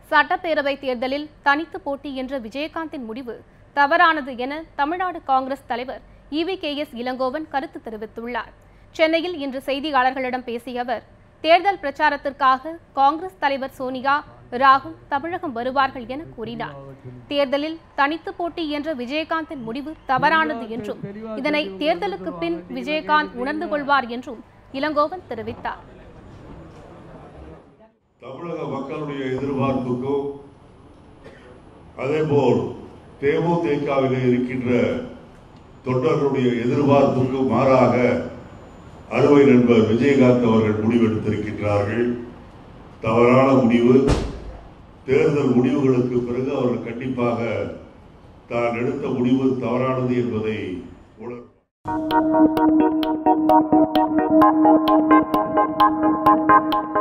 சட்டப்பேரவை தேர்தலில் தனித்து போட்டி என்ற விஜயகாந்தின் முடிவு தவறானது என தமிழ்நாடு காங்கிரஸ் தலைவர் இவி கே எஸ் இளங்கோவன் கருத்து தெரிவித்துள்ளார் சென்னையில் இன்று செய்தியாளர்களிடம் பேசிய அவர் தேர்தல் பிரச்சாரத்திற்காக காங்கிரஸ் தலைவர் சோனியா ராகுல் தமிழகம் வருவார்கள் என கூறினார் தேர்தலில் தனித்து போட்டி என்ற விஜயகாந்தின் முடிவு தவறானது என்றும் இதனை தேர்தலுக்கு பின் விஜயகாந்த் உணர்ந்து கொள்வார் என்றும் இளங்கோவன் தெரிவித்தார் தமிழக மக்களுடைய எதிர்பார்ப்புக்கும் அதேபோல் தேமுதிகவிலே இருக்கின்ற தொண்டர்களுடைய எதிர்பார்ப்புக்கும் மாறாக அறுவை நண்பர் விஜயகாந்த் அவர்கள் முடிவெடுத்திருக்கின்றார்கள் தவறான முடிவு தேர்தல் முடிவுகளுக்கு பிறகு அவர்கள் கண்டிப்பாக தான் எடுத்த முடிவு தவறானது என்பதை உணர்